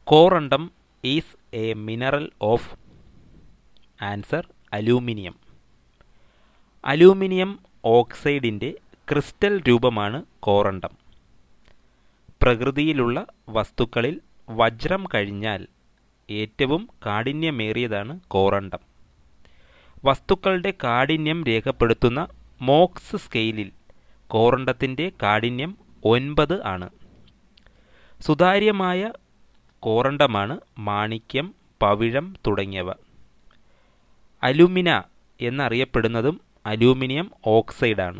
കോറണ്ടം is a mineral of answer aluminium aluminium ഓക്സൈഡിൻ്റെ crystal രൂപമാണ് corundum പ്രകൃതിയിലുള്ള വസ്തുക്കളിൽ വജ്രം കഴിഞ്ഞാൽ ഏറ്റവും കാഠിന്യമേറിയതാണ് കോറണ്ടം വസ്തുക്കളുടെ കാഠിന്യം രേഖപ്പെടുത്തുന്ന മോക്സ് സ്കെയിലിൽ കോറണ്ടത്തിൻ്റെ കാഠിന്യം ഒൻപത് ആണ് സുതാര്യമായ കോറണ്ടമാണ് മാണിക്യം പവിഴം തുടങ്ങിയവ അലുമിന എന്നറിയപ്പെടുന്നതും അലൂമിനിയം ഓക്സൈഡാണ്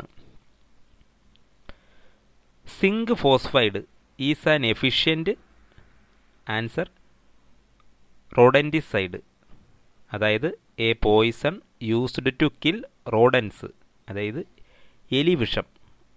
zinc phosphide is an efficient answer rodenticide അതായത് a poison used to kill rodents അതായത് എലിവിഷം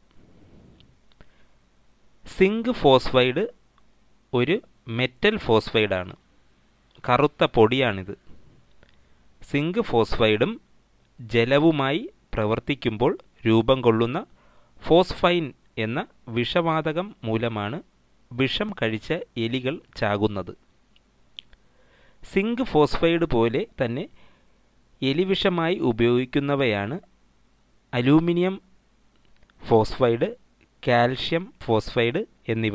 സിങ്ക് ഫോസ്ഫൈഡ് ഒരു മെറ്റൽ ഫോസ്ഫൈഡാണ് കറുത്ത പൊടിയാണിത് സിങ്ക് ഫോസ്ഫൈഡും ജലവുമായി പ്രവർത്തിക്കുമ്പോൾ രൂപം കൊള്ളുന്ന ഫോസ്ഫൈൻ എന്ന വിഷവാതകം മൂലമാണ് വിഷം കഴിച്ച എലികൾ ചാകുന്നത് സിങ്ക് ഫോസ്ഫൈഡ് പോലെ തന്നെ എലിവിഷമായി ഉപയോഗിക്കുന്നവയാണ് അലൂമിനിയം ഫോസ്ഫൈഡ് കാൽഷ്യം ഫോസ്ഫൈഡ് എന്നിവ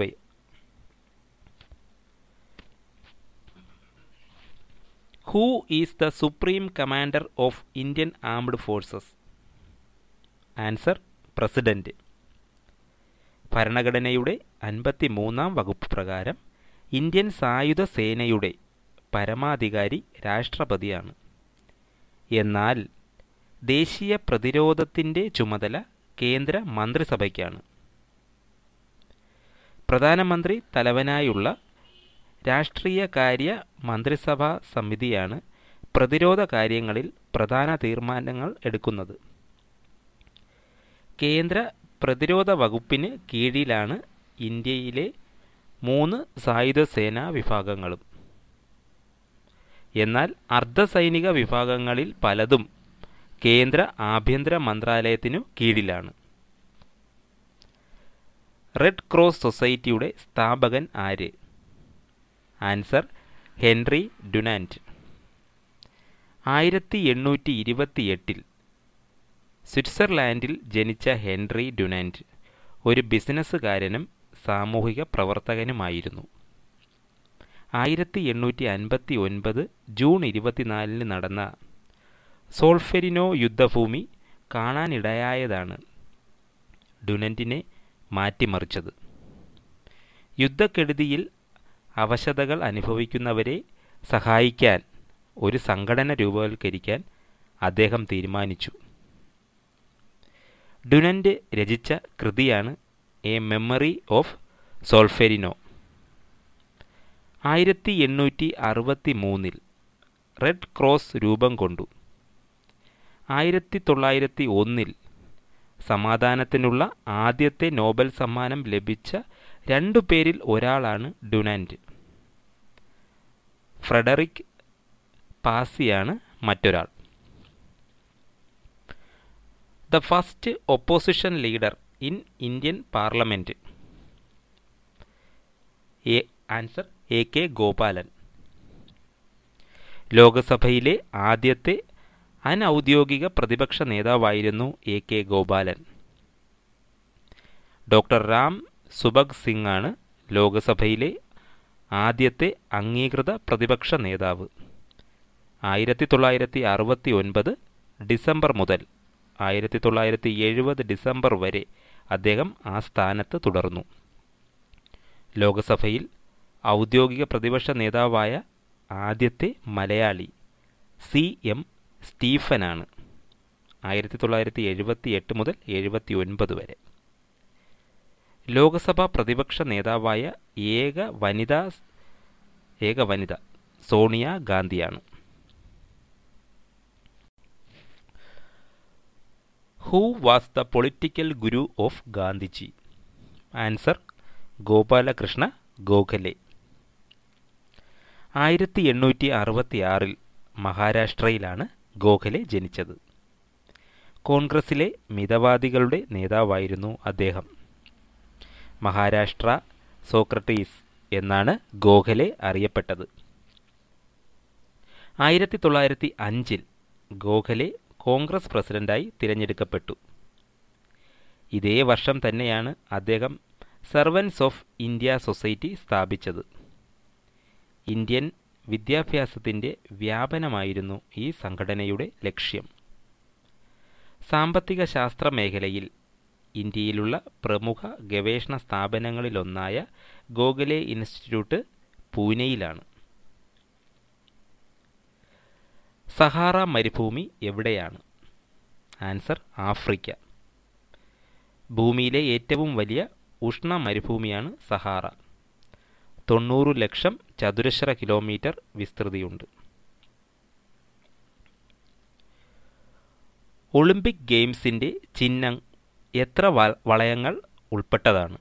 who is the supreme commander of Indian armed forces answer president ഭരണഘടനയുടെ അൻപത്തി മൂന്നാം വകുപ്പ് പ്രകാരം ഇന്ത്യൻ സായുധ സേനയുടെ പരമാധികാരി രാഷ്ട്രപതിയാണ് എന്നാൽ ദേശീയ പ്രതിരോധത്തിൻ്റെ ചുമതല കേന്ദ്ര മന്ത്രിസഭയ്ക്കാണ് പ്രധാനമന്ത്രി തലവനായുള്ള രാഷ്ട്രീയ കാര്യ മന്ത്രിസഭാ സമിതിയാണ് പ്രതിരോധ കാര്യങ്ങളിൽ പ്രധാന തീരുമാനങ്ങൾ എടുക്കുന്നത് കേന്ദ്ര പ്രതിരോധ വകുപ്പിന് കീഴിലാണ് ഇന്ത്യയിലെ മൂന്ന് സായുധ സേനാ വിഭാഗങ്ങളും എന്നാൽ അർദ്ധസൈനിക വിഭാഗങ്ങളിൽ പലതും കേന്ദ്ര ആഭ്യന്തര മന്ത്രാലയത്തിനു കീഴിലാണ് റെഡ് ക്രോസ് സൊസൈറ്റിയുടെ സ്ഥാപകൻ ആര് ആൻസർ ഹെൻറി ഡുനാൻറ്റ് ആയിരത്തി എണ്ണൂറ്റി ഇരുപത്തിയെട്ടിൽ സ്വിറ്റ്സർലാൻഡിൽ ജനിച്ച ഹെൻറി ഡുനാൻറ്റ് ഒരു ബിസിനസ്സുകാരനും സാമൂഹിക പ്രവർത്തകനുമായിരുന്നു ആയിരത്തി എണ്ണൂറ്റി അൻപത്തി ഒൻപത് ജൂൺ ഇരുപത്തിനാലിന് നടന്ന സോൾഫെരിനോ യുദ്ധഭൂമി കാണാനിടയായതാണ് ഡുനൻറ്റിനെ മാറ്റിമറിച്ചത് യുദ്ധക്കെടുതിയിൽ അവശതകൾ അനുഭവിക്കുന്നവരെ സഹായിക്കാൻ ഒരു സംഘടന രൂപവൽക്കരിക്കാൻ അദ്ദേഹം തീരുമാനിച്ചു ഡുനന്റ് രചിച്ച കൃതിയാണ് എ മെമ്മറി ഓഫ് സോൾഫെരിനോ ആയിരത്തി എണ്ണൂറ്റി അറുപത്തി മൂന്നിൽ റെഡ് ക്രോസ് രൂപം കൊണ്ടു ആയിരത്തി തൊള്ളായിരത്തി ഒന്നിൽ സമാധാനത്തിനുള്ള ആദ്യത്തെ നോബൽ സമ്മാനം ലഭിച്ച രണ്ടു പേരിൽ ഒരാളാണ് ഡുനാൻറ്റ് ഫ്രെഡറിക് പാസിയാണ് മറ്റൊരാൾ the first opposition leader in Indian parliament a answer A K Gopalan ലോകസഭയിലെ ആദ്യത്തെ അനൗദ്യോഗിക പ്രതിപക്ഷ നേതാവായിരുന്നു A K Gopalan doctor Ram Subhag Singh ആണ് ലോകസഭയിലെ ആദ്യത്തെ അംഗീകൃത പ്രതിപക്ഷ നേതാവ് ആയിരത്തി തൊള്ളായിരത്തി അറുപത്തി ഒൻപത് ഡിസംബർ മുതൽ ആയിരത്തി തൊള്ളായിരത്തി എഴുപത് ഡിസംബർ വരെ അദ്ദേഹം ആ സ്ഥാനത്ത് തുടർന്നു ലോകസഭയിൽ ഔദ്യോഗിക പ്രതിപക്ഷ നേതാവായ ആദ്യത്തെ മലയാളി സി എം സ്റ്റീഫനാണ് ആയിരത്തി തൊള്ളായിരത്തി എഴുപത്തി എട്ട് മുതൽ എഴുപത്തി ഒൻപത് വരെ ലോകസഭാ പ്രതിപക്ഷ നേതാവായ ഏക വനിതാ ഏക വനിത സോണിയ ഗാന്ധിയാണ് who was the political guru of Gandhiji answer Gopalakrishna Gokhale ആയിരത്തി എണ്ണൂറ്റി അറുപത്തി ആറിൽ മഹാരാഷ്ട്രയിലാണ് ഗോഖലെ ജനിച്ചത് കോൺഗ്രസിലെ മിതവാദികളുടെ നേതാവായിരുന്നു അദ്ദേഹം മഹാരാഷ്ട്ര സോക്രട്ടീസ് എന്നാണ് ഗോഖലെ അറിയപ്പെട്ടത് ആയിരത്തി തൊള്ളായിരത്തി അഞ്ചിൽ ഗോഖലെ കോൺഗ്രസ് പ്രസിഡന്റായി തിരഞ്ഞെടുക്കപ്പെട്ടു ഇതേ വർഷം തന്നെയാണ് അദ്ദേഹം സർവൻസ് ഓഫ് ഇന്ത്യ സൊസൈറ്റി സ്ഥാപിച്ചത് ഇന്ത്യൻ വിദ്യാഭ്യാസത്തിൻ്റെ വ്യാപനമായിരുന്നു ഈ സംഘടനയുടെ ലക്ഷ്യം സാമ്പത്തിക ശാസ്ത്ര മേഖലയിൽ ഇന്ത്യയിലുള്ള പ്രമുഖ ഗവേഷണ സ്ഥാപനങ്ങളിലൊന്നായ ഗോഖലെ ഇൻസ്റ്റിറ്റ്യൂട്ട് പൂനെയിലാണ് സഹാറ മരുഭൂമി എവിടെയാണ് ആൻസർ ആഫ്രിക്ക ഭൂമിയിലെ ഏറ്റവും വലിയ ഉഷ്ണ മരുഭൂമിയാണ് സഹാറ തൊണ്ണൂറ് ലക്ഷം ചതുരശ്ര കിലോമീറ്റർ വിസ്തൃതിയുണ്ട് ഒളിമ്പിക് ഗെയിംസിൻ്റെ ചിഹ്നം എത്ര വളയങ്ങൾ ഉൾപ്പെട്ടതാണ്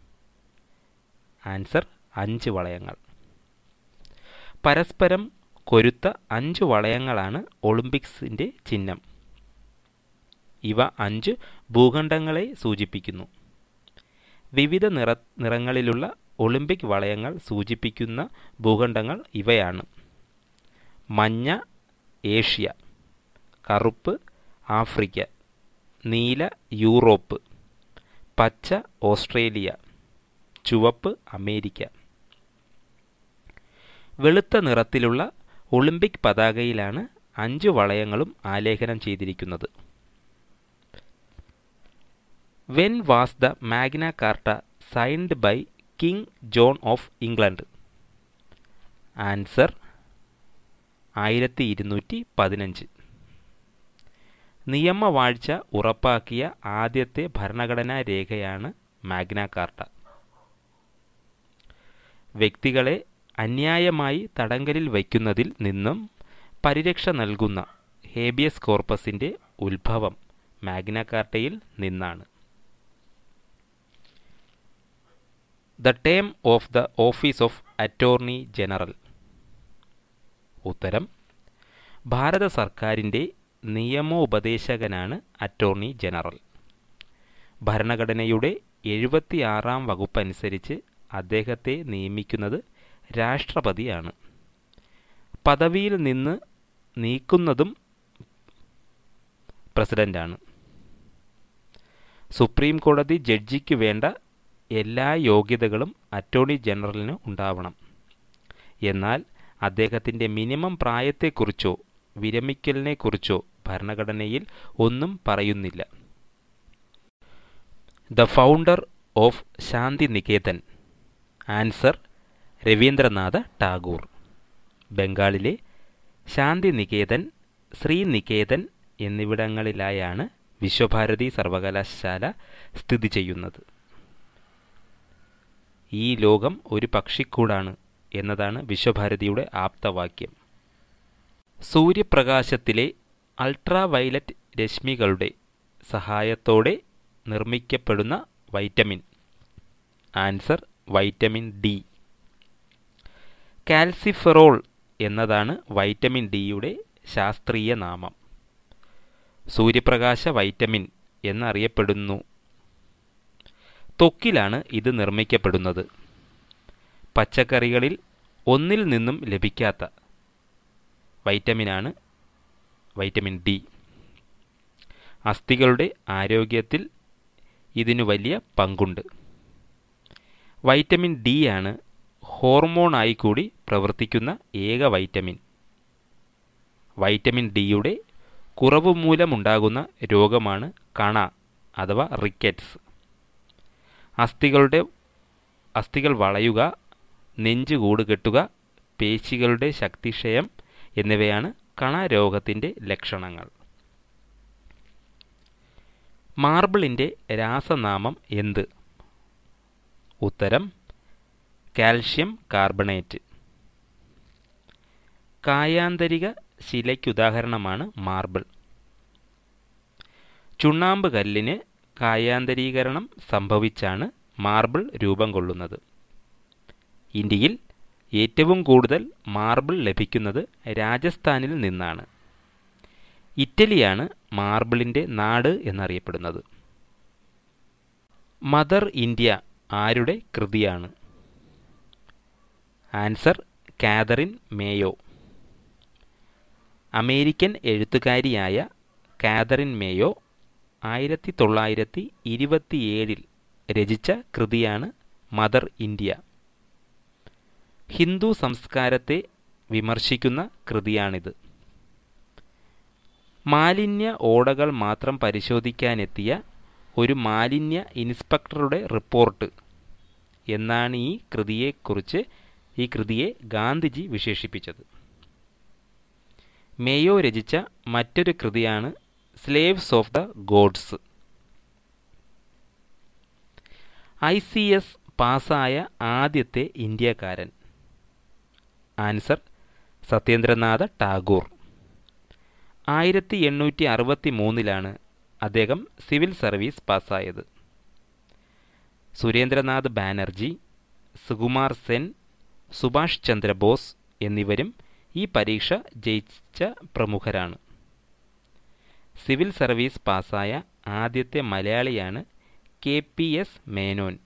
ആൻസർ അഞ്ച് വളയങ്ങൾ പരസ്പരം കൊരുത്ത അഞ്ച് വളയങ്ങളാണ് ഒളിമ്പിക്സിൻ്റെ ചിഹ്നം ഇവ അഞ്ച് ഭൂഖണ്ഡങ്ങളെ സൂചിപ്പിക്കുന്നു വിവിധ നിറ നിറങ്ങളിലുള്ള ഒളിമ്പിക് വളയങ്ങൾ സൂചിപ്പിക്കുന്ന ഭൂഖണ്ഡങ്ങൾ ഇവയാണ് മഞ്ഞ ഏഷ്യ കറുപ്പ് ആഫ്രിക്ക നീല യൂറോപ്പ് പച്ച ഓസ്ട്രേലിയ ചുവപ്പ് അമേരിക്ക വെളുത്ത നിറത്തിലുള്ള ഒളിമ്പിക് പതാകയിലാണ് അഞ്ച് വളയങ്ങളും ആലേഖനം ചെയ്തിരിക്കുന്നത് when was the Magna Carta signed by king John of England answer ആയിരത്തി ഇരുന്നൂറ്റി പതിനഞ്ച് നിയമവാഴ്ച ഉറപ്പാക്കിയ ആദ്യത്തെ ഭരണഘടനാ രേഖയാണ് മാഗ്ന കാർട്ട വ്യക്തികളെ അന്യായമായി തടങ്കലിൽ വയ്ക്കുന്നതിൽ നിന്നും പരിരക്ഷ നൽകുന്ന ഹേബിയസ് കോർപ്പസിൻ്റെ ഉത്ഭവം മാഗ്ന കാർട്ടയിൽ നിന്നാണ് the term of the office of attorney general ഉത്തരം ഭാരത സർക്കാരിൻ്റെ നിയമോപദേശകനാണ് അറ്റോർണി ജനറൽ ഭരണഘടനയുടെ എഴുപത്തിയാറാം വകുപ്പ് അനുസരിച്ച് അദ്ദേഹത്തെ നിയമിക്കുന്നത് രാഷ്ട്രപതിയാണ് പദവിയിൽ നിന്ന് നീക്കുന്നതും പ്രസിഡന്റാണ് സുപ്രീം കോടതി ജഡ്ജിക്ക് വേണ്ട എല്ലാ യോഗ്യതകളും അറ്റോർണി ജനറലിന് ഉണ്ടാവണം എന്നാൽ അദ്ദേഹത്തിൻ്റെ മിനിമം പ്രായത്തെക്കുറിച്ചോ വിരമിക്കലിനെക്കുറിച്ചോ ഭരണഘടനയിൽ ഒന്നും പറയുന്നില്ല the founder of Shanti Niketan answer Rabindranath Tagore ബംഗാളിലെ ശാന്തി നികേതൻ ശ്രീനികേതൻ എന്നിവിടങ്ങളിലായാണ് വിശ്വഭാരതി സർവകലാശാല സ്ഥിതി ചെയ്യുന്നത് ഈ ലോകം ഒരു പക്ഷിക്കൂടാണ് എന്നതാണ് വിശ്വഭാരതിയുടെ ആപ്തവാക്യം സൂര്യപ്രകാശത്തിലെ അൾട്രാ വയലറ്റ് രശ്മികളുടെ സഹായത്തോടെ നിർമ്മിക്കപ്പെടുന്ന vitamin answer vitamin D calciferol എന്നതാണ് വൈറ്റമിൻ ഡിയുടെ ശാസ്ത്രീയ നാമം സൂര്യപ്രകാശ വൈറ്റമിൻ എന്നറിയപ്പെടുന്നു ത്വക്കിലാണ് ഇത് നിർമ്മിക്കപ്പെടുന്നത് പച്ചക്കറികളിൽ ഒന്നിൽ നിന്നും ലഭിക്കാത്ത വൈറ്റമിനാണ് വൈറ്റമിൻ ഡി അസ്ഥികളുടെ ആരോഗ്യത്തിൽ ഇതിനു വലിയ പങ്കുണ്ട് വൈറ്റമിൻ ഡി ആണ് ഹോർമോണായി കൂടി പ്രവർത്തിക്കുന്ന ഏക വൈറ്റമിൻ വൈറ്റമിൻ ഡിയുടെ കുറവ് മൂലമുണ്ടാകുന്ന രോഗമാണ് കണ അഥവാ റിക്കറ്റ്സ് അസ്ഥികളുടെ അസ്ഥികൾ വളയുക നെഞ്ച് കൂടുകെട്ടുക പേശികളുടെ ശക്തിക്ഷയം എന്നിവയാണ് കണരോഗത്തിൻ്റെ ലക്ഷണങ്ങൾ മാർബിളിൻ്റെ രാസനാമം എന്ത് ഉത്തരം കാൽഷ്യം കാർബണേറ്റ് കായാന്തരിക ശിലയ്ക്കുദാഹരണമാണ് മാർബിൾ ചുണ്ണാമ്പ് കല്ലിന് കായാന്തരീകരണം സംഭവിച്ചാണ് മാർബിൾ രൂപം കൊള്ളുന്നത് ഇന്ത്യയിൽ ഏറ്റവും കൂടുതൽ മാർബിൾ ലഭിക്കുന്നത് രാജസ്ഥാനിൽ നിന്നാണ് ഇറ്റലിയാണ് മാർബിളിൻ്റെ നാട് എന്നറിയപ്പെടുന്നത് മദർ ഇന്ത്യ ആരുടെ കൃതിയാണ് ആൻസർ കാതറിൻ മേയോ അമേരിക്കൻ എഴുത്തുകാരിയായ കാതറിൻ മേയോ ആയിരത്തി തൊള്ളായിരത്തി ഇരുപത്തിയേഴിൽ രചിച്ച കൃതിയാണ് മദർ ഇന്ത്യ ഹിന്ദു സംസ്കാരത്തെ വിമർശിക്കുന്ന കൃതിയാണിത് മാലിന്യ ഓടകൾ മാത്രം പരിശോധിക്കാനെത്തിയ ഒരു മാലിന്യ ഇൻസ്പെക്ടറുടെ റിപ്പോർട്ട് എന്നാണ് ഈ കൃതിയെക്കുറിച്ച് ഈ കൃതിയെ ഗാന്ധിജി വിശേഷിപ്പിച്ചത് മേയോ രചിച്ച മറ്റൊരു കൃതിയാണ് slaves of the gods I C S പാസ്സായ ആദ്യത്തെ ഇന്ത്യക്കാരൻ ആൻസർ സത്യേന്ദ്രനാഥ ടാഗോർ ആയിരത്തി എണ്ണൂറ്റി അറുപത്തി മൂന്നിലാണ് അദ്ദേഹം സിവിൽ സർവീസ് പാസ്സായത് സുരേന്ദ്രനാഥ് ബാനർജി സുകുമാർ സെൻ സുഭാഷ് ചന്ദ്രബോസ് എന്നിവരും ഈ പരീക്ഷ ജയിച്ച പ്രമുഖരാണ് സിവിൽ സർവീസ് പാസ്സായ ആദ്യത്തെ മലയാളിയാണ് കെ പി എസ് മേനോൻ